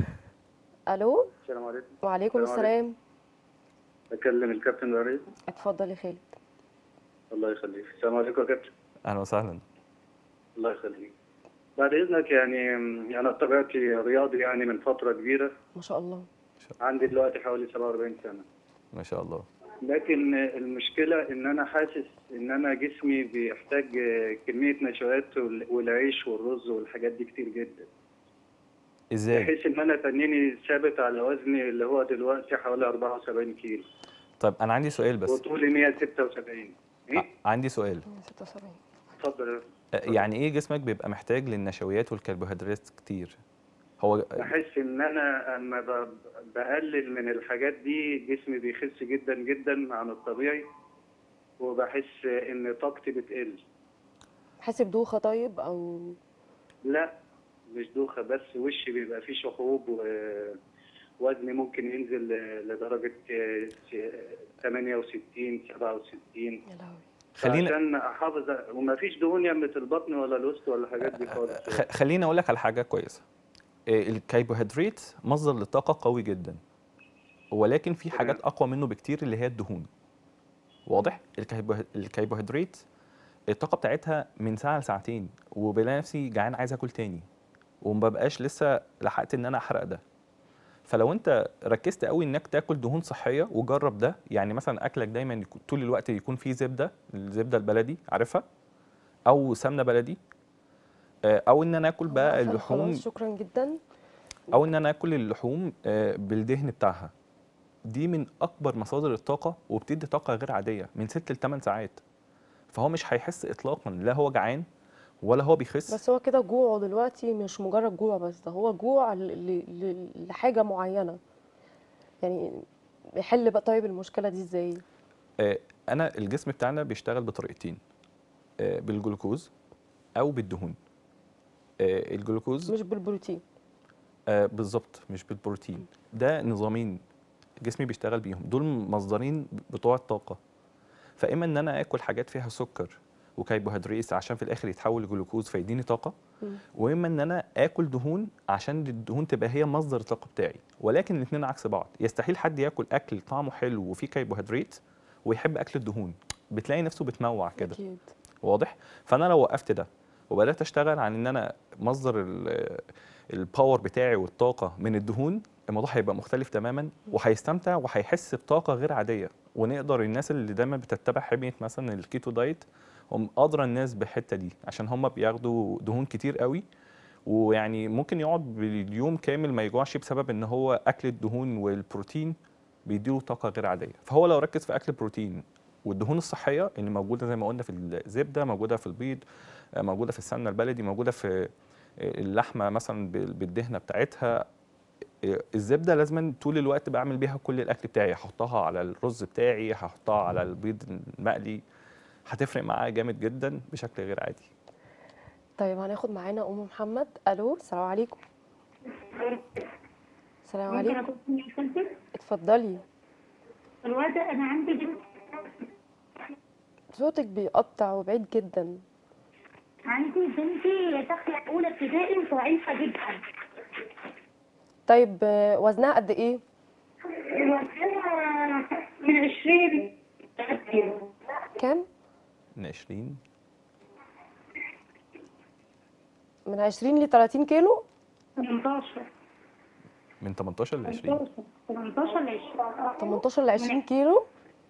الو السلام عليكم وعليكم السلام السلام اكلم الكابتن وريد اتفضل يا خالد الله يخليك السلام عليكم يا كابتن اهلا وسهلا الله يخليك بعد اذنك يعني انا بطبيعتي رياضي يعني من فتره كبيره ما شاء الله عندي دلوقتي حوالي 47 سنه ما شاء الله لكن المشكله ان انا حاسس ان انا جسمي بيحتاج كميه نشويات وال- والعيش والرز والحاجات دي كتير جدا ازاي بحيث ان انا تنيني ثابت على وزني اللي هو دلوقتي حوالي 74 كيلو طيب انا عندي سؤال بس وطولي 176 ايه ع- عندي سؤال 76 اتفضل يا آه، يعني ايه جسمك بيبقى محتاج للنشويات والكربوهيدرات كتير هو بحس ان انا اما ب- بقلل من الحاجات دي جسمي بيخس جدا جدا عن الطبيعي وبحس ان طاقتي بتقل حاسس بدوخه طيب او لا مش دوخه بس وشي بيبقى فيه شحوب ووزني ممكن ينزل لدرجه 68 67 يا لهوي خلينا عشان احافظ وما فيش دهون يمة البطن ولا الوسط ولا الحاجات دي خالص خ- خليني اقول لك على حاجه كويسه آه، الكربوهيدرات مصدر للطاقه قوي جدا ولكن في حاجات اقوى منه بكتير اللي هي الدهون واضح الكربوه- الكربوهيدرات الطاقه بتاعتها من ساعه لساعتين وبلاقي نفسي جعان عايز اكل تاني ومببقاش لسه لحقت ان انا احرق ده فلو انت ركزت قوي انك تاكل دهون صحيه وجرب ده يعني مثلا اكلك دايما يكون طول الوقت يكون فيه زبده الزبده البلدي عارفها او سمنه بلدي آه، او ان انا اكل بقى قفل اللحوم خلاص شكرا جدا او ان انا اكل اللحوم آه، بالدهن بتاعها دي من اكبر مصادر الطاقه وبتدي طاقه غير عاديه من 6 ل 8 ساعات فهو مش هيحس اطلاقا لا هو جعان ولا هو بيخس بس هو كده جوعه دلوقتي مش مجرد جوع بس ده هو جوع ل- ل- ل- لحاجه معينه يعني يحل بقى طيب المشكله دي ازاي آه، انا الجسم بتاعنا بيشتغل بطريقتين آه، بالجلوكوز او بالدهون آه، الجلوكوز مش بالبروتين آه بالظبط مش بالبروتين ده نظامين جسمي بيشتغل بيهم دول مصدرين بتوع الطاقه فاما ان انا اكل حاجات فيها سكر وكربوهيدرات عشان في الاخر يتحول لجلوكوز فيديني طاقه مم. واما ان انا اكل دهون عشان الدهون تبقى هي مصدر الطاقه بتاعي ولكن الاثنين عكس بعض يستحيل حد ياكل اكل طعمه حلو وفيه كربوهيدرات ويحب اكل الدهون بتلاقي نفسه بتموع كده اكيد واضح فانا لو وقفت ده وبدات اشتغل عن ان انا مصدر ال- الباور بتاعي والطاقه من الدهون الموضوع هيبقى مختلف تماما وهيستمتع وهيحس بطاقه غير عاديه ونقدر الناس اللي دايما بتتبع حميه مثلا الكيتو دايت هم ادرى الناس بالحته دي عشان هم بياخدوا دهون كتير قوي ويعني ممكن يقعد باليوم كامل ما يجوعش بسبب ان هو اكل الدهون والبروتين بيديله طاقه غير عاديه فهو لو ركز في اكل البروتين والدهون الصحيه اللي موجوده زي ما قلنا في الزبده موجوده في البيض آه، موجوده في السمنه البلدي موجوده في اللحمه مثلا بال- بالدهنه بتاعتها آه، الزبده لازم طول الوقت بعمل بيها كل الاكل بتاعي هحطها على الرز بتاعي هحطها على البيض المقلي هتفرق معايا جامد جدا بشكل غير عادي طيب هناخد معانا ام محمد الو السلام عليكم السلام ممكن عليكم اكون من الفلفل اتفضلي الوقت انا عندي بنت صوتك بيقطع وبعيد جدا عندي بنتي داخله اولى ابتدائي وضعيفه جدا طيب آه، وزنها قد ايه وزنها من 20 كيلو كام من 20 من 20 ل 30 كيلو 18 من 18 ل 20 18 ل 20 18 ل 20 كيلو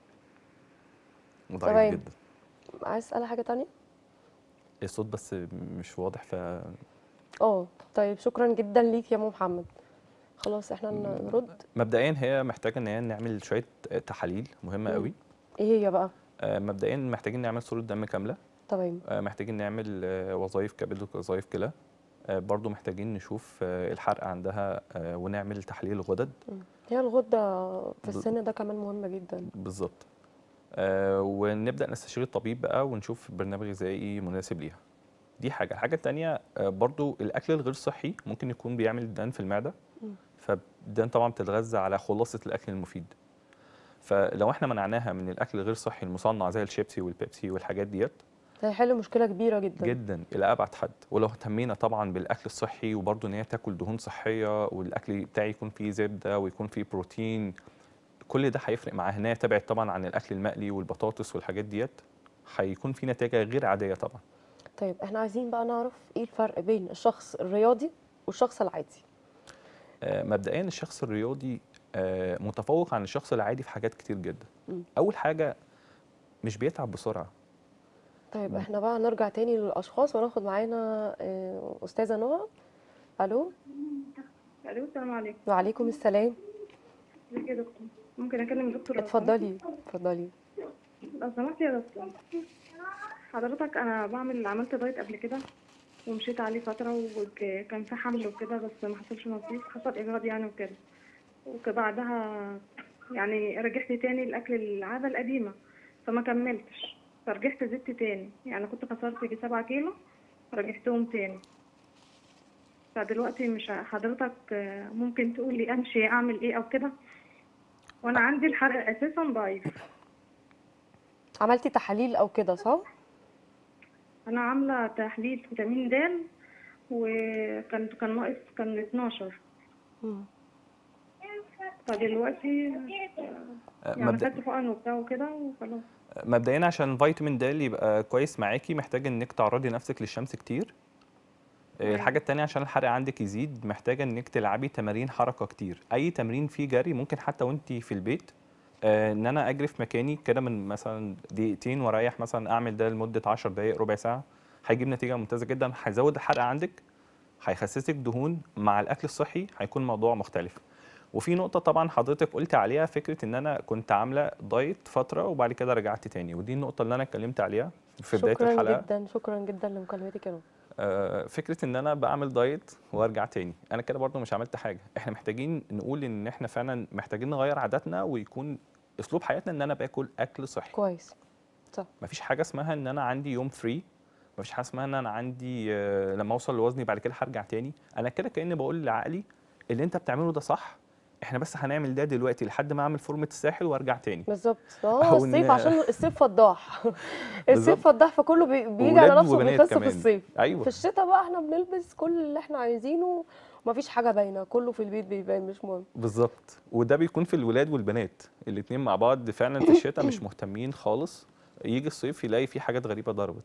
ضعيف تمام. جدا عايز اسال حاجه تانية الصوت بس مش واضح ف اه طيب شكرا جدا ليك يا ام محمد خلاص احنا ن- نرد مبدئيا هي محتاجه ان هي نعمل شويه تحاليل مهمه مم. قوي ايه هي بقى آه، مبدئيا محتاجين نعمل صوره دم كامله تمام آه، محتاجين نعمل آه، وظائف كبد ووظائف كلى آه، برضو محتاجين نشوف آه، الحرق عندها آه، ونعمل تحليل غدد هي الغده في بال- السن ده كمان مهمه جدا بالظبط آه، ونبدا نستشير الطبيب بقى ونشوف برنامج غذائي مناسب ليها دي حاجه الحاجه التانية آه، برضو الاكل الغير صحي ممكن يكون بيعمل دهان في المعده مم. فالدهان طبعا بتتغذى على خلاصه الاكل المفيد فلو احنا منعناها من الاكل الغير صحي المصنع زي الشيبسي والبيبسي والحاجات ديت ده هيحل مشكله كبيره جدا جدا الى ابعد حد ولو اهتمينا طبعا بالاكل الصحي وبرضه ان هي تاكل دهون صحيه والاكل بتاعي يكون فيه زبده ويكون فيه بروتين كل ده هيفرق معاها ان هي تبعد طبعا عن الاكل المقلي والبطاطس والحاجات ديت هيكون في نتيجه غير عاديه طبعا طيب احنا عايزين بقى نعرف ايه الفرق بين الشخص الرياضي والشخص العادي آه، مبدئيا الشخص الرياضي آه، متفوق عن الشخص العادي في حاجات كتير جدا مم. اول حاجه مش بيتعب بسرعه طيب مم. احنا بقى نرجع تاني للاشخاص وناخد معانا آه، استاذه نهى الو الو السلام عليكم وعليكم السلام ازيك يا دكتور ممكن اكلم دكتور لو اتفضلي اتفضلي سمحت؟ لو سمحت يا دكتور حضرتك انا بعمل عملت دايت قبل كده ومشيت عليه فترة وكان في حمل وكده بس ما حصلش نصيب حصل إجهاض يعني وكده وبعدها يعني رجعت تاني الأكل العادة القديمة فما كملتش فرجعت زدت تاني يعني كنت خسرت يجي سبعة كيلو رجعتهم تاني فدلوقتي مش ع- حضرتك آه، ممكن تقول لي امشي اعمل ايه او كده وانا عندي الحرق اساسا ضعيف عملتي تحاليل او كده صح انا عامله تحليل فيتامين د وكان كان ناقص كان 12 مم. فدلوقتي آه، يعني مبدأ خدت حقن وبتاع وكده وخلاص مبدئيا عشان فيتامين د يبقى كويس معاكي محتاجه انك تعرضي نفسك للشمس كتير آه، الحاجه التانية عشان الحرق عندك يزيد محتاجه انك تلعبي تمارين حركه كتير اي تمرين فيه جري ممكن حتى وانت في البيت آه، ان انا اجري في مكاني كده من مثلا دقيقتين واريح مثلا اعمل ده لمده 10 دقائق ربع ساعه هيجيب نتيجه ممتازه جدا هيزود الحرق عندك هيخسسك دهون مع الاكل الصحي هيكون موضوع مختلف وفي نقطة طبعا حضرتك قلت عليها فكرة ان انا كنت عاملة دايت فترة وبعد كده رجعت تاني ودي النقطة اللي انا اتكلمت عليها في بداية شكرا الحلقة جدا شكرا جدا لمكالمتك يا نور آه، فكرة ان انا بعمل دايت وارجع تاني انا كده برضو مش عملت حاجة احنا محتاجين نقول ان احنا فعلا محتاجين نغير عاداتنا ويكون اسلوب حياتنا ان انا باكل اكل صحي كويس صح مفيش حاجة اسمها ان انا عندي يوم فري مفيش حاجة اسمها ان انا عندي آه، لما اوصل لوزني بعد كده هرجع تاني انا كده كأني بقول لعقلي اللي انت بتعمله ده صح احنا بس هنعمل ده دلوقتي لحد ما اعمل فورمة الساحل وارجع تاني بالظبط اه أو الصيف إن- عشان الصيف فضاح بالظبط. الصيف فضاح فكله بي- بيجي على وولاد نفسه وبنات وبيخس في كمان. الصيف ايوه في الشتاء بقى احنا بنلبس كل اللي احنا عايزينه ومفيش حاجه باينه كله في البيت بيبان مش مهم بالظبط وده بيكون في الولاد والبنات الاتنين مع بعض فعلا في الشتاء مش مهتمين خالص يجي الصيف يلاقي في حاجات غريبه ضربت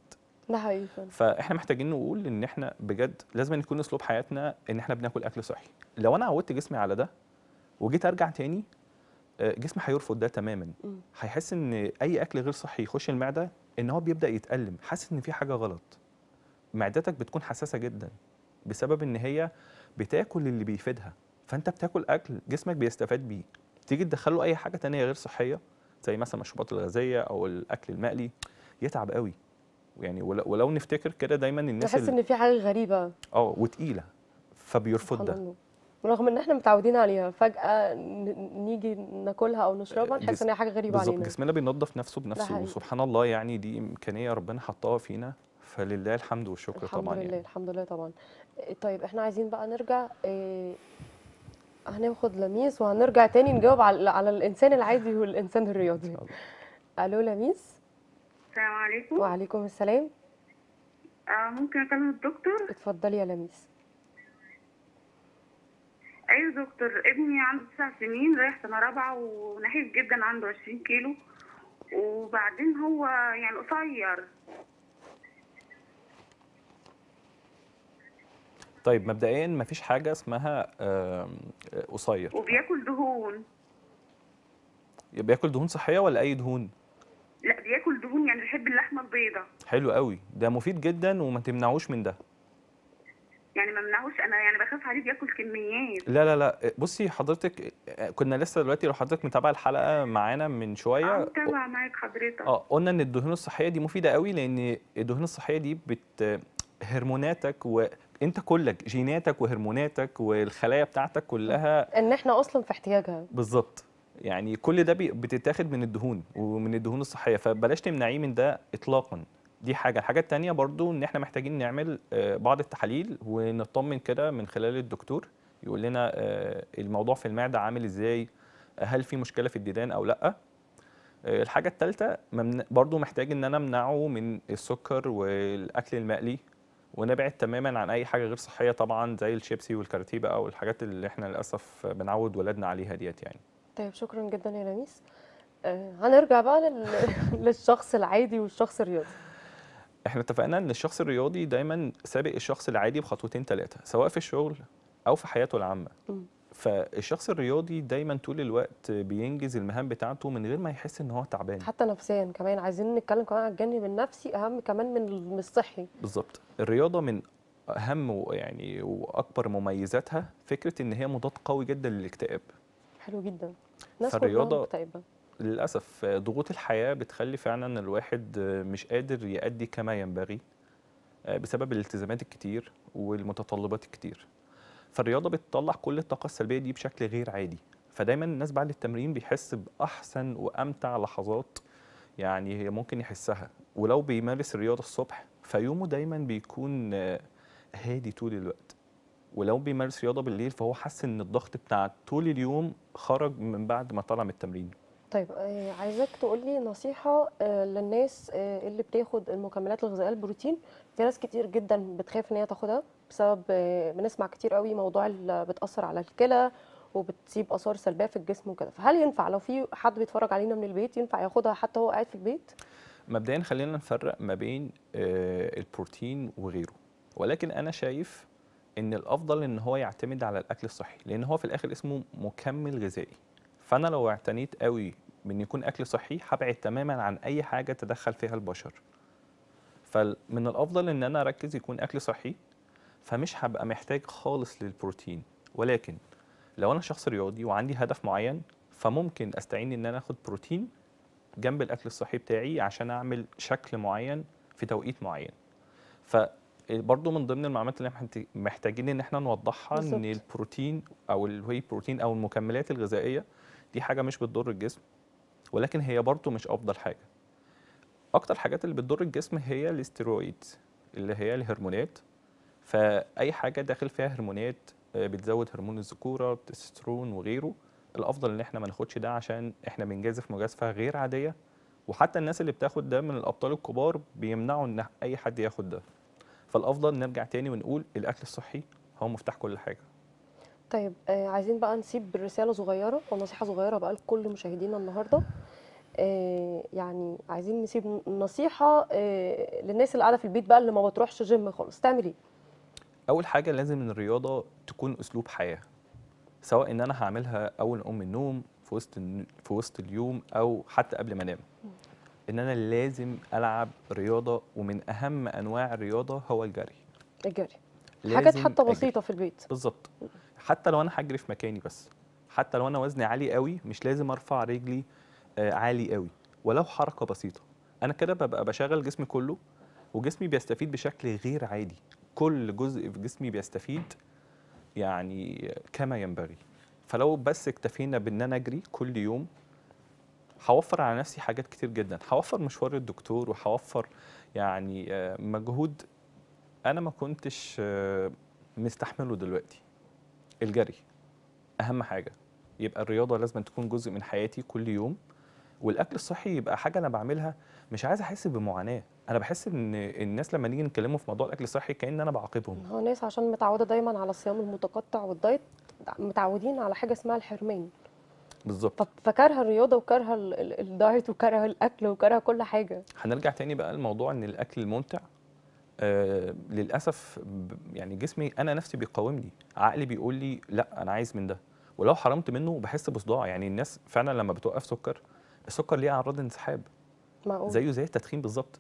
ده حقيقي فعلا. فاحنا محتاجين نقول ان احنا بجد لازم يكون اسلوب حياتنا ان احنا بناكل اكل صحي لو انا عودت جسمي على ده وجيت ارجع تاني آه، جسمي هيرفض ده تماما مم. هيحس ان اي اكل غير صحي يخش المعده ان هو بيبدا يتالم حاسس ان في حاجه غلط معدتك بتكون حساسه جدا بسبب ان هي بتاكل اللي بيفيدها فانت بتاكل اكل جسمك بيستفاد بيه تيجي تدخله اي حاجه تانية غير صحيه زي مثلا المشروبات الغازيه او الاكل المقلي يتعب قوي يعني ولو, ولو نفتكر كده دايما الناس بحس اللي ان في حاجه غريبه اه وتقيله فبيرفض سبحان ده الله رغم ان احنا متعودين عليها فجاه ن- نيجي ناكلها او نشربها نحس جس- ان هي حاجه غريبه بالظبط علينا جسمنا بينظف نفسه بنفسه حقيقي. وسبحان الله يعني دي امكانيه ربنا حطها فينا فلله الحمد والشكر الحمد طبعا لله يعني الحمد لله طبعا إيه، طيب احنا عايزين بقى نرجع إيه، هناخد لميس وهنرجع تاني نجاوب على على الانسان العادي والانسان الرياضي الو لميس السلام عليكم وعليكم السلام آه ممكن اكلم الدكتور اتفضلي يا لميس ايوه دكتور ابني عنده تسع سنين رايح سنه رابعه ونحيف جدا عنده 20 كيلو وبعدين هو يعني قصير طيب مبدئيا مفيش حاجه اسمها آم، قصير وبياكل دهون بياكل دهون صحيه ولا اي دهون لا بياكل دهون يعني بيحب اللحمه البيضاء حلو قوي ده مفيد جدا وما تمنعوش من ده يعني ما منعوش انا يعني بخاف عليه بياكل كميات لا لا لا بصي حضرتك كنا لسه دلوقتي لو حضرتك متابعه الحلقه معانا من اه شويه متابعه معاك حضرتك اه قلنا ان الدهون الصحيه دي مفيده قوي لان الدهون الصحيه دي بت هرموناتك وانت كلك جيناتك وهرموناتك والخلايا بتاعتك كلها ان احنا اصلا في احتياجها بالظبط يعني كل ده بي- بتتاخد من الدهون ومن الدهون الصحيه فبلاش تمنعيه من ده اطلاقا دي حاجه الحاجه التانية برضو ان احنا محتاجين نعمل آه، بعض التحاليل ونطمن كده من خلال الدكتور يقول لنا آه، الموضوع في المعده عامل ازاي هل في مشكله في الديدان او لا آه، الحاجه الثالثه برضو محتاج ان انا امنعه من السكر والاكل المقلي ونبعد تماما عن اي حاجه غير صحيه طبعا زي الشيبسي والكاراتيه او الحاجات اللي احنا للاسف بنعود ولادنا عليها ديت يعني طيب شكرا جدا يا لميس آه، هنرجع بقى لل... للشخص العادي والشخص الرياضي احنا اتفقنا ان الشخص الرياضي دايما سابق الشخص العادي بخطوتين ثلاثه سواء في الشغل او في حياته العامه مم. فالشخص الرياضي دايما طول الوقت بينجز المهام بتاعته من غير ما يحس ان هو تعبان حتى نفسيا كمان عايزين نتكلم كمان على الجانب النفسي اهم كمان من ال- من الصحي بالظبط الرياضه من اهم و- يعني واكبر مميزاتها فكره ان هي مضاد قوي جدا للاكتئاب حلو جدا ناس فالرياضة- كلها مكتئبه للاسف ضغوط الحياه بتخلي فعلا الواحد مش قادر يأدي كما ينبغي بسبب الالتزامات الكتير والمتطلبات الكتير فالرياضه بتطلع كل الطاقه السلبيه دي بشكل غير عادي فدايما الناس بعد التمرين بيحس باحسن وامتع لحظات يعني هي ممكن يحسها ولو بيمارس الرياضه الصبح فيومه دايما بيكون آه، هادي طول الوقت ولو بيمارس رياضه بالليل فهو حس ان الضغط بتاع طول اليوم خرج من بعد ما طلع من التمرين طيب آه، عايزاك تقولي نصيحة آه، للناس آه، اللي بتاخد المكملات الغذائية البروتين في ناس كتير جدا بتخاف ان هي تاخدها بسبب آه، بنسمع كتير قوي موضوع ال- بتأثر على الكلى وبتسيب آثار سلبية في الجسم وكده فهل ينفع لو في حد بيتفرج علينا من البيت ينفع ياخدها حتى هو قاعد في البيت؟ مبدئيا خلينا نفرق ما بين آه، البروتين وغيره ولكن انا شايف ان الافضل ان هو يعتمد على الاكل الصحي لان هو في الاخر اسمه مكمل غذائي فانا لو اعتنيت قوي بان يكون اكل صحي هبعد تماما عن اي حاجه تدخل فيها البشر فمن الافضل ان انا اركز يكون اكل صحي فمش هبقى محتاج خالص للبروتين ولكن لو انا شخص رياضي وعندي هدف معين فممكن استعين ان انا اخد بروتين جنب الاكل الصحي بتاعي عشان اعمل شكل معين في توقيت معين فبرضه من ضمن المعلومات اللي احنا محت- محتاجين ان احنا نوضحها ان بالظبط. البروتين او الواي بروتين او المكملات الغذائيه دي حاجه مش بتضر الجسم ولكن هي برضه مش افضل حاجه اكتر حاجات اللي بتضر الجسم هي الاسترويد اللي هي الهرمونات فاي حاجه داخل فيها هرمونات آه، بتزود هرمون الذكوره التستوستيرون وغيره الافضل ان احنا ما ناخدش ده عشان احنا بنجازف مجازفه غير عاديه وحتى الناس اللي بتاخد ده من الابطال الكبار بيمنعوا ان اي حد ياخد ده فالافضل نرجع تاني ونقول الاكل الصحي هو مفتاح كل حاجه طيب آه، عايزين بقى نسيب رسالة صغيرة أو نصيحة صغيرة بقى لكل مشاهدينا النهاردة آه، يعني عايزين نسيب نصيحه آه، للناس اللي قاعده في البيت بقى اللي ما بتروحش جيم خالص تعمل ايه اول حاجه لازم ان الرياضه تكون اسلوب حياه سواء ان انا هعملها اول ما اقوم من النوم في وسط الن- في وسط اليوم او حتى قبل ما انام ان انا لازم العب رياضه ومن اهم انواع الرياضه هو الجري الجري حاجات لازم حتى أجري. بسيطه في البيت بالظبط حتى لو انا هجري في مكاني بس حتى لو انا وزني عالي قوي مش لازم ارفع رجلي آه، عالي قوي ولو حركه بسيطه انا كده ببقى بشغل جسمي كله وجسمي بيستفيد بشكل غير عادي كل جزء في جسمي بيستفيد يعني كما ينبغي فلو بس اكتفينا بان انا اجري كل يوم هوفر على نفسي حاجات كتير جدا هوفر مشوار الدكتور وهوفر يعني آه، مجهود انا ما كنتش آه، مستحمله دلوقتي الجري اهم حاجه يبقى الرياضه لازم تكون جزء من حياتي كل يوم والاكل الصحي يبقى حاجه انا بعملها مش عايز احس بمعاناه انا بحس ان الناس لما نيجي نتكلموا في موضوع الاكل الصحي كان انا بعاقبهم هو ناس عشان متعوده دايما على الصيام المتقطع والدايت متعودين على حاجه اسمها الحرمان بالظبط ف- فكارهه الرياضه وكارهه ال- ال- الدايت وكارهه الاكل وكارهه كل حاجه هنرجع تاني بقى لموضوع ان الاكل الممتع آه للاسف ب- يعني جسمي انا نفسي بيقاومني عقلي بيقول لي لا انا عايز من ده ولو حرمت منه بحس بصداع يعني الناس فعلا لما بتوقف سكر السكر ليه اعراض انسحاب معقول زيه زي التدخين بالظبط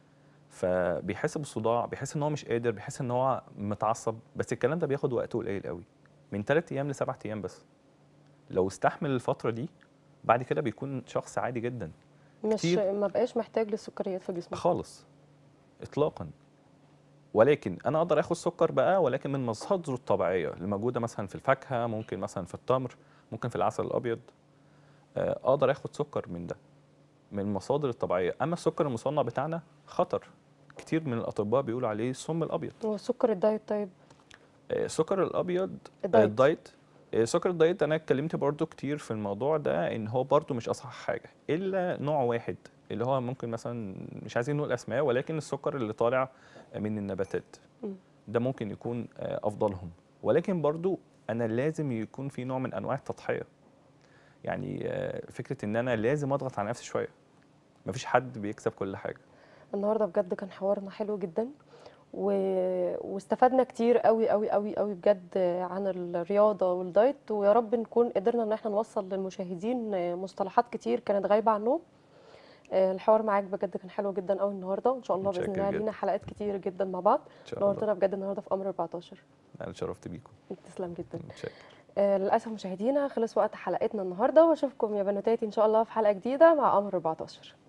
فبيحس بالصداع بيحس ان هو مش قادر بيحس ان هو متعصب بس الكلام ده بياخد وقت قليل قوي من 3 ايام لسبعة ايام بس لو استحمل الفتره دي بعد كده بيكون شخص عادي جدا مش كتير. ما بقاش محتاج للسكريات في جسمه خالص اطلاقا ولكن انا اقدر اخد سكر بقى ولكن من مصادره الطبيعيه اللي موجوده مثلا في الفاكهه ممكن مثلا في التمر ممكن في العسل الابيض آه، اقدر اخد سكر من ده من المصادر الطبيعيه اما السكر المصنع بتاعنا خطر كتير من الاطباء بيقولوا عليه السم الابيض وسكر الدايت طيب آه، السكر الابيض آه، الدايت. الدايت آه، سكر الدايت انا اتكلمت برضو كتير في الموضوع ده ان هو برضو مش اصح حاجه الا نوع واحد اللي هو ممكن مثلا مش عايزين نقول اسماء ولكن السكر اللي طالع من النباتات مم. ده ممكن يكون آه، افضلهم ولكن برضو انا لازم يكون في نوع من انواع التضحيه يعني آه، فكره ان انا لازم اضغط على نفسي شويه مفيش حد بيكسب كل حاجه النهارده بجد كان حوارنا حلو جدا و... واستفدنا كتير قوي قوي قوي قوي بجد عن الرياضه والدايت ويا رب نكون قدرنا ان احنا نوصل للمشاهدين مصطلحات كتير كانت غايبه عنهم آه، الحوار معاك بجد كان حلو جدا قوي النهارده وان شاء الله باذن متشكر الله جدا. لينا حلقات كتير جدا مع بعض ان شاء الله نورتنا بجد النهارده في امر 14 انا اتشرفت بيكم تسلم جدا متشكر آه، للاسف مشاهدينا خلص وقت حلقتنا النهارده واشوفكم يا بنوتاتي ان شاء الله في حلقه جديده مع امر 14